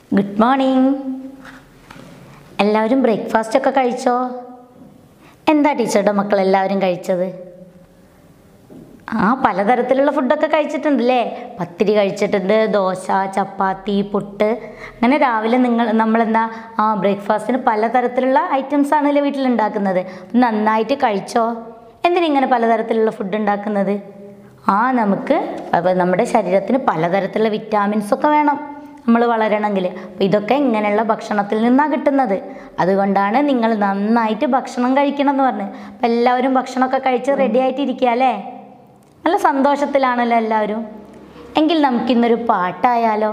good morning എല്ലാവരും breakfast ഒക്കെ കഴിച്ചോ എന്താ ടീച്ചറുടെ മക്കൾ എല്ലാവരും കഴിച്ചത് ആ പലതരത്തിലുള്ള ഫുഡൊക്കെ കഴിച്ചിട്ടുണ്ടല്ലേ പത്തിരി കഴിച്ചിട്ടുണ്ട് ദോശ ചപ്പാത്തി പുട്ട് അങ്ങനെ രാവിലെ നിങ്ങൾ നമ്മളെന്താ ആ ബ്രേക്ക്ഫാസ്റ്റിന് പലതരത്തിലുള്ള ഐറ്റംസ് ആണല്ലേ വീട്ടിലുണ്ടാക്കുന്നത് നന്നായിട്ട് കഴിച്ചോ എന്തിനിങ്ങനെ പലതരത്തിലുള്ള ഫുഡ് ഉണ്ടാക്കുന്നത് ആ നമുക്ക് അപ്പോൾ നമ്മുടെ ശരീരത്തിന് പലതരത്തിലുള്ള വിറ്റാമിൻസ് ഒക്കെ വേണം നമ്മൾ വളരണമെങ്കിൽ അപ്പോൾ ഇതൊക്കെ ഇങ്ങനെയുള്ള ഭക്ഷണത്തിൽ നിന്നാണ് കിട്ടുന്നത് അതുകൊണ്ടാണ് നിങ്ങൾ നന്നായിട്ട് ഭക്ഷണം കഴിക്കണം എന്ന് പറഞ്ഞത് അപ്പോൾ എല്ലാവരും ഭക്ഷണമൊക്കെ കഴിച്ച് റെഡി ആയിട്ടിരിക്കുക അല്ലേ നല്ല സന്തോഷത്തിലാണല്ലോ എല്ലാവരും എങ്കിൽ നമുക്കിന്നൊരു പാട്ടായാലോ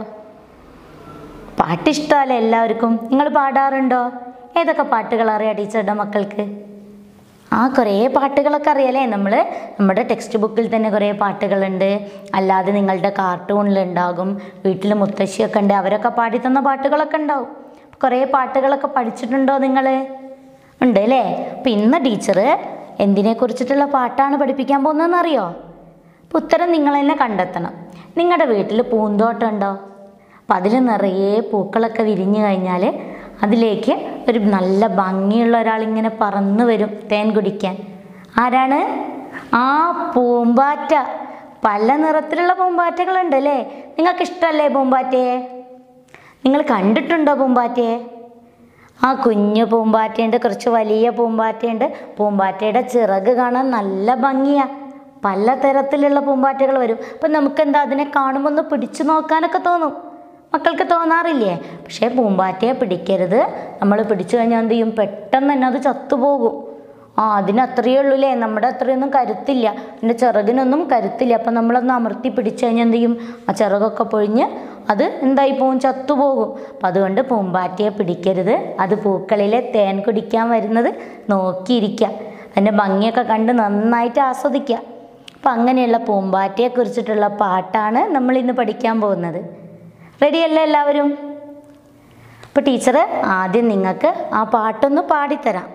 പാട്ട് ഇഷ്ടമല്ലേ എല്ലാവർക്കും നിങ്ങൾ പാടാറുണ്ടോ ഏതൊക്കെ പാട്ടുകൾ അറിയാം ടീച്ചറുടെ മക്കൾക്ക് ആ കുറേ പാട്ടുകളൊക്കെ അറിയാലേ നമ്മൾ നമ്മുടെ ടെക്സ്റ്റ് ബുക്കിൽ തന്നെ കുറേ പാട്ടുകളുണ്ട് അല്ലാതെ നിങ്ങളുടെ കാർട്ടൂണിലുണ്ടാകും വീട്ടിൽ മുത്തശ്ശിയൊക്കെ ഉണ്ട് അവരൊക്കെ പാടി തന്ന പാട്ടുകളൊക്കെ ഉണ്ടാവും കുറേ പാട്ടുകളൊക്കെ പഠിച്ചിട്ടുണ്ടോ നിങ്ങൾ ഉണ്ട് അല്ലേ അപ്പം ഇന്ന് ടീച്ചർ എന്തിനെ കുറിച്ചിട്ടുള്ള പാട്ടാണ് പഠിപ്പിക്കാൻ പോകുന്നതെന്ന് അറിയോ അപ്പം ഉത്തരം നിങ്ങൾ തന്നെ കണ്ടെത്തണം നിങ്ങളുടെ വീട്ടിൽ പൂന്തോട്ടം ഉണ്ടോ അപ്പം അതിൽ നിറയെ പൂക്കളൊക്കെ വിരിഞ്ഞു കഴിഞ്ഞാൽ അതിലേക്ക് ഒരു നല്ല ഭംഗിയുള്ള ഒരാൾ ഇങ്ങനെ പറന്നു വരും തേൻ കുടിക്കാൻ ആരാണ് ആ പൂമ്പാറ്റ പല നിറത്തിലുള്ള പൂമ്പാറ്റകളുണ്ട് അല്ലേ നിങ്ങൾക്ക് ഇഷ്ടമല്ലേ പൂമ്പാറ്റയെ നിങ്ങൾ കണ്ടിട്ടുണ്ടോ പൂമ്പാറ്റയെ ആ കുഞ്ഞു പൂമ്പാറ്റയുണ്ട് കുറച്ച് വലിയ പൂമ്പാറ്റയുണ്ട് പൂമ്പാറ്റയുടെ ചിറക് കാണാൻ നല്ല ഭംഗിയാ പല തരത്തിലുള്ള പൂമ്പാറ്റകൾ വരും അപ്പം നമുക്കെന്താ അതിനെ കാണുമ്പോൾ ഒന്ന് പിടിച്ചു നോക്കാനൊക്കെ തോന്നും മക്കൾക്ക് തോന്നാറില്ലേ പക്ഷേ പൂമ്പാറ്റയെ പിടിക്കരുത് നമ്മൾ പിടിച്ചു കഴിഞ്ഞാൽ എന്ത് ചെയ്യും പെട്ടെന്ന് തന്നെ അത് ചത്തുപോകും ആ അതിന് അത്രയേ ഉള്ളൂ അല്ലേ നമ്മുടെ അത്രയൊന്നും കരുത്തില്ല അതിൻ്റെ ചിറകിനൊന്നും കരുത്തില്ല അപ്പം നമ്മളൊന്ന് അമർത്തി പിടിച്ചു കഴിഞ്ഞാൽ എന്ത് ചെയ്യും ആ ചിറകൊക്കെ പൊഴിഞ്ഞ് അത് എന്തായി പോവും ചത്തുപോകും അപ്പം അതുകൊണ്ട് പൂമ്പാറ്റയെ പിടിക്കരുത് അത് പൂക്കളിലെ തേൻ കുടിക്കാൻ വരുന്നത് നോക്കിയിരിക്കുക അതിൻ്റെ ഭംഗിയൊക്കെ കണ്ട് നന്നായിട്ട് ആസ്വദിക്കുക അപ്പം അങ്ങനെയുള്ള പൂമ്പാറ്റയെ കുറിച്ചിട്ടുള്ള പാട്ടാണ് നമ്മൾ ഇന്ന് പഠിക്കാൻ പോകുന്നത് റെഡിയല്ലേ എല്ലാവരും അപ്പോൾ ടീച്ചർ ആദ്യം നിങ്ങൾക്ക് ആ പാട്ടൊന്ന് പാടിത്തരാം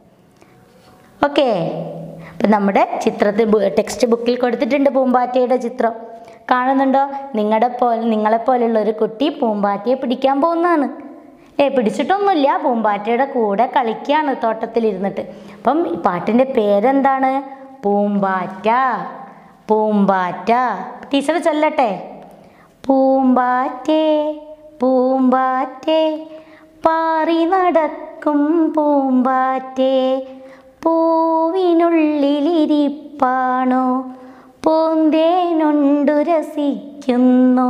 ഓക്കെ അപ്പം നമ്മുടെ ചിത്രത്തിൽ ടെക്സ്റ്റ് ബുക്കിൽ കൊടുത്തിട്ടുണ്ട് പൂമ്പാറ്റയുടെ ചിത്രം കാണുന്നുണ്ടോ നിങ്ങളുടെ പോലെ നിങ്ങളെപ്പോലുള്ള ഒരു കുട്ടി പൂമ്പാറ്റയെ പിടിക്കാൻ പോകുന്നതാണ് ഏ പിടിച്ചിട്ടൊന്നുമില്ല പൂമ്പാറ്റയുടെ കൂടെ കളിക്കുകയാണ് തോട്ടത്തിലിരുന്നിട്ട് അപ്പം ഈ പാട്ടിൻ്റെ പേരെന്താണ് പൂമ്പാറ്റ പൂമ്പാറ്റ ടീച്ചർ ചൊല്ലട്ടെ പൂമ്പാറ്റേ പൂമ്പാറ്റേ പാറി നടക്കും പൂമ്പാറ്റേ പൂവിനുള്ളിലിരിപ്പാണോ പൂന്തേനുണ്ടു രസിക്കുന്നോ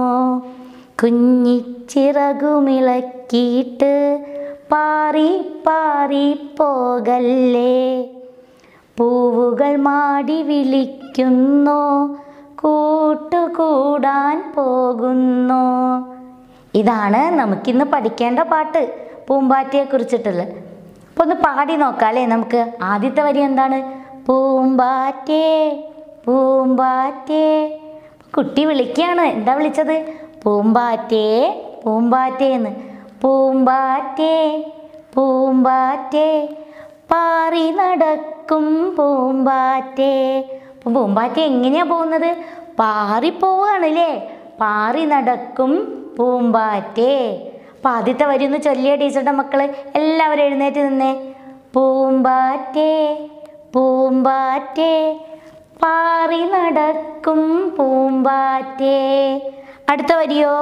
കുഞ്ഞിച്ചിറകുമിളക്കിയിട്ട് പാറി പാറി പോകല്ലേ പൂവുകൾ മാടി വിളിക്കുന്നോ കൂട്ടുകൂടാൻ പോകുന്നു ഇതാണ് നമുക്കിന്ന് പഠിക്കേണ്ട പാട്ട് പൂമ്പാറ്റയെ കുറിച്ചിട്ടുള്ളത് അപ്പോൾ ഒന്ന് പാടി നോക്കാം അല്ലേ നമുക്ക് ആദ്യത്തെ വരി എന്താണ് പൂമ്പാറ്റേ പൂമ്പാറ്റേ കുട്ടി വിളിക്കുകയാണ് എന്താ വിളിച്ചത് പൂമ്പാറ്റേ പൂമ്പാറ്റേ എന്ന് പൂമ്പാറ്റേ പൂമ്പാറ്റേ പാറി നടക്കും പൂമ്പാറ്റേ അപ്പോൾ പൂമ്പാറ്റ എങ്ങനെയാ പോകുന്നത് പാറി പോവുകയാണല്ലേ പാറി നടക്കും പൂമ്പാറ്റേ അപ്പം ആദ്യത്തെ വരി ഒന്ന് ചൊല്ലിയ ടീച്ചറുടെ മക്കള് എല്ലാവരും എഴുന്നേറ്റ് നിന്നേ പൂമ്പാറ്റേ പൂമ്പാറ്റേ പാറി നടക്കും പൂമ്പാറ്റേ അടുത്ത വരിയോ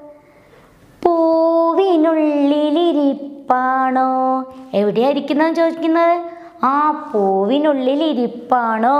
പൂവിനുള്ളിലിരിപ്പാണോ എവിടെയായിരിക്കുന്നതെന്ന് ചോദിക്കുന്നത് ആ പൂവിനുള്ളിലിരിപ്പാണോ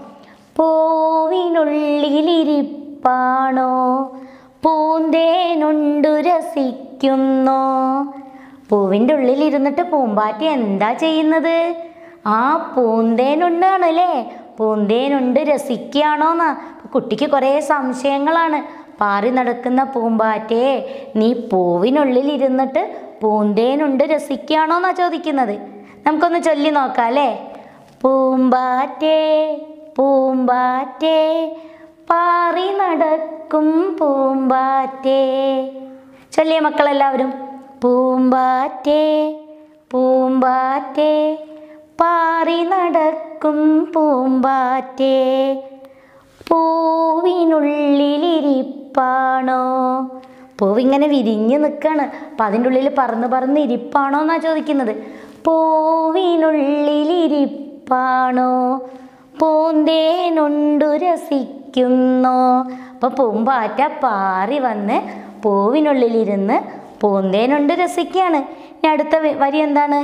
പൂവിനുള്ളിലിരിപ്പാണോ പൂന്തേനുണ്ടു രസിക്കുന്നോ പൂവിൻ്റെ ഉള്ളിലിരുന്നിട്ട് പൂമ്പാറ്റ എന്താ ചെയ്യുന്നത് ആ പൂന്തേനുണ്ടാണല്ലേ പൂന്തേനുണ്ട് രസിക്കുകയാണോന്നാ കുട്ടിക്ക് കുറേ സംശയങ്ങളാണ് പാറി നടക്കുന്ന പൂമ്പാറ്റയെ നീ പൂവിനുള്ളിൽ ഇരുന്നിട്ട് പൂന്തേനുണ്ട് രസിക്കുകയാണോന്നാ ചോദിക്കുന്നത് നമുക്കൊന്ന് ചൊല്ലി നോക്കാം അല്ലേ പൂമ്പാറ്റേ പൂമ്പാറ്റേ പാറി നടക്കും പൂമ്പാറ്റേ ചൊല്ലിയ മക്കളെല്ലാവരും പൂമ്പാറ്റേ പൂമ്പാറ്റേ പാറി നടക്കും പൂമ്പാറ്റേ പൂവിനുള്ളിലിരിപ്പാണോ പൂവ് ഇങ്ങനെ വിരിഞ്ഞ് നിൽക്കുകയാണ് അപ്പം അതിൻ്റെ ഉള്ളിൽ പറന്ന് പറന്ന് ഇരിപ്പാണോ എന്നാ ചോദിക്കുന്നത് പൂവിനുള്ളിൽ ഇരിപ്പാണോ പൂന്തേനുണ്ടു രസിക്കുന്നോ അപ്പോൾ പൂമ്പാറ്റ പാറി വന്ന് പൂവിനുള്ളിലിരുന്ന് പൂന്തേനുണ്ട് രസിക്കുകയാണ് ഇനി അടുത്ത വ- വരി എന്താണ്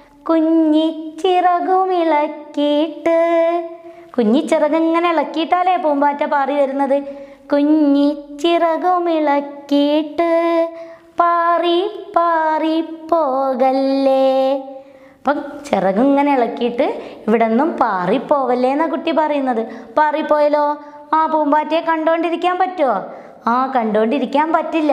കുഞ്ഞിച്ചിറകുമിളക്കിയിട്ട് കുഞ്ഞിച്ചിറക് ഇങ്ങനെ ഇളക്കിയിട്ടാലേ പൂമ്പാറ്റ പാറി വരുന്നത് കുഞ്ഞിച്ചിറകുമിളക്കിയിട്ട് പാറി പാറി പോകല്ലേ അപ്പം ചിറക് ഇങ്ങനെ ഇളക്കിയിട്ട് ഇവിടെ നിന്നും പാറിപ്പോവല്ലേ എന്നാ കുട്ടി പറയുന്നത് പാറിപ്പോയാലോ ആ പൂമ്പാറ്റയെ കണ്ടോണ്ടിരിക്കാൻ പറ്റുമോ ആ കണ്ടോണ്ടിരിക്കാൻ പറ്റില്ല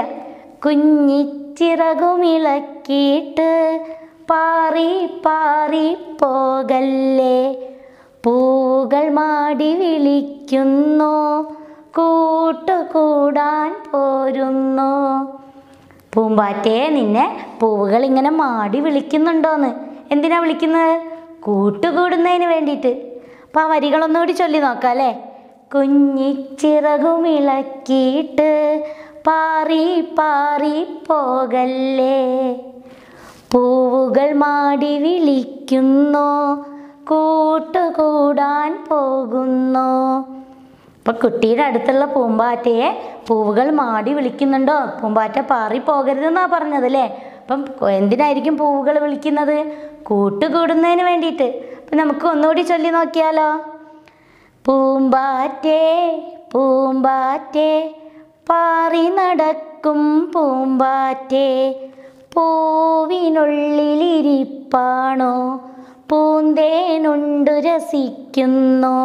കുഞ്ഞിച്ചിറകുമിളക്കിയിട്ട് പാറി പാറി പോകല്ലേ പൂകൾ മാടി വിളിക്കുന്നു കൂട്ടുകൂടാൻ പോരുന്നു പൂമ്പാറ്റയെ നിന്നെ പൂവുകൾ ഇങ്ങനെ മാടി വിളിക്കുന്നുണ്ടോന്ന് എന്തിനാ വിളിക്കുന്നത് കൂട്ടുകൂടുന്നതിന് വേണ്ടിയിട്ട് അപ്പം ആ വരികളൊന്നുകൂടി ചൊല്ലി നോക്കാം അല്ലേ കുഞ്ഞിച്ചിറകുമിളക്കിയിട്ട് പാറി പാറി പോകല്ലേ പൂവുകൾ മാടി വിളിക്കുന്നു കൂട്ടുകൂടാൻ പോകുന്നു അപ്പൊ കുട്ടിയുടെ അടുത്തുള്ള പൂമ്പാറ്റയെ പൂവുകൾ മാടി വിളിക്കുന്നുണ്ടോ പൂമ്പാറ്റ പാറി പോകരുതെന്നാ പറഞ്ഞത് അല്ലേ അപ്പം എന്തിനായിരിക്കും പൂവുകൾ വിളിക്കുന്നത് കൂട്ടുകൂടുന്നതിന് വേണ്ടിയിട്ട് അപ്പം നമുക്ക് ഒന്നുകൂടി ചൊല്ലി നോക്കിയാലോ പൂമ്പാറ്റേ പൂമ്പാറ്റേ പാറി നടക്കും പൂമ്പാറ്റേ പൂവിനുള്ളിലിരിപ്പാണോ പൂന്തേനുണ്ടു രസിക്കുന്നു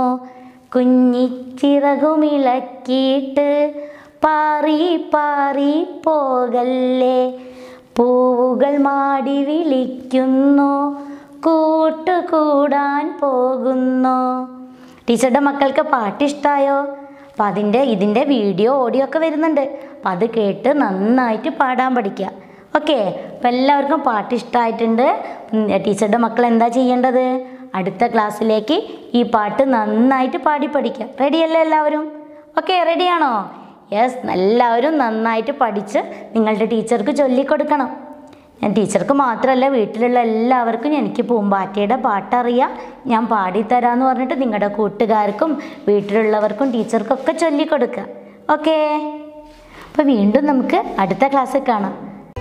കുഞ്ഞിച്ചിറകുമിളക്കിയിട്ട് പാറി പാറി പോകല്ലേ പൂവുകൾ മാടി വിളിക്കുന്നു കൂട്ടുകൂടാൻ പോകുന്നു ടീച്ചറുടെ മക്കൾക്ക് പാട്ട് ഇഷ്ടമായോ അപ്പം അതിൻ്റെ ഇതിൻ്റെ വീഡിയോ ഓഡിയോ ഒക്കെ വരുന്നുണ്ട് അപ്പം അത് കേട്ട് നന്നായിട്ട് പാടാൻ പഠിക്കുക ഓക്കെ അപ്പം എല്ലാവർക്കും പാട്ട് ഇഷ്ടമായിട്ടുണ്ട് ഉം, ടീച്ചറുടെ മക്കൾ എന്താ ചെയ്യേണ്ടത് അടുത്ത ക്ലാസ്സിലേക്ക് ഈ പാട്ട് നന്നായിട്ട് പാടി പഠിക്കുക റെഡിയല്ലേ എല്ലാവരും ഓക്കെ റെഡിയാണോ യെസ് എല്ലാവരും നന്നായിട്ട് പഠിച്ച് നിങ്ങളുടെ ടീച്ചർക്ക് ചൊല്ലിക്കൊടുക്കണം ഞാൻ ടീച്ചർക്ക് മാത്രമല്ല വീട്ടിലുള്ള എല്ലാവർക്കും എനിക്ക് പൂമ്പാറ്റയുടെ പാട്ടറിയാം ഞാൻ പാടിത്തരാമെന്ന് പറഞ്ഞിട്ട് നിങ്ങളുടെ കൂട്ടുകാർക്കും വീട്ടിലുള്ളവർക്കും ടീച്ചർക്കൊക്കെ ചൊല്ലിക്കൊടുക്കുക ഓക്കേ അപ്പോൾ വീണ്ടും നമുക്ക് അടുത്ത ക്ലാസ്സിൽ കാണാം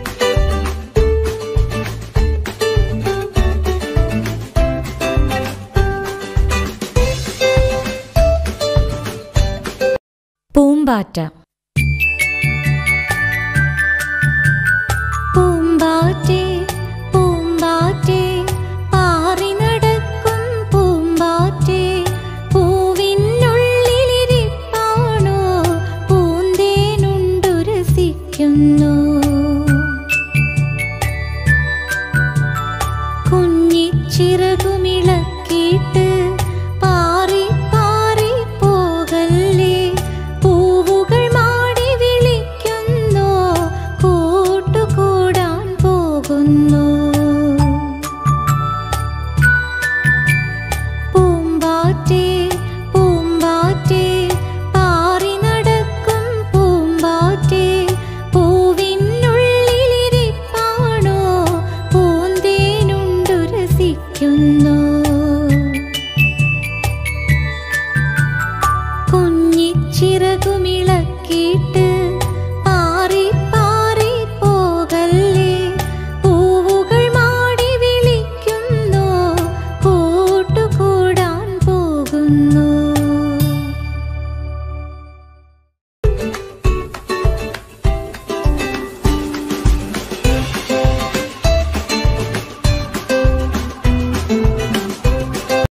പൂമ്പാറ്റ പൂമ്പാറ്റേ പൂമ്പാറ്റേ പാറി നടക്കും പൂമ്പാറ്റേ പൂവിനുള്ളിലിരിപ്പാണോ പൂന്തേനുണ്ടു രസിക്കുന്നു കുഞ്ഞിച്ചിറകുമിളക്കിയിട്ട് പാറി പാറി പോകല്ലേ പൂവുകൾ മാടി വിളിക്കുന്നു കൂട്ടുകൂടാൻ പോകുന്നു പൂമ്പാറ്റേ പൂമ്പാറ്റേ പാറി നടക്കും പൂമ്പാറ്റേ പൂവിനുള്ളിലിരിപ്പാണോ പൂന്തേനുണ്ടു രസിക്കുന്നു കുഞ്ഞിച്ചിറകുമിളക്കിയിട്ട് പാറി പാറി പോകല്ലേ പൂവുകൾ മാടി വിളിക്കുന്നു കൂട്ടുകൂടാൻ പോകുന്നു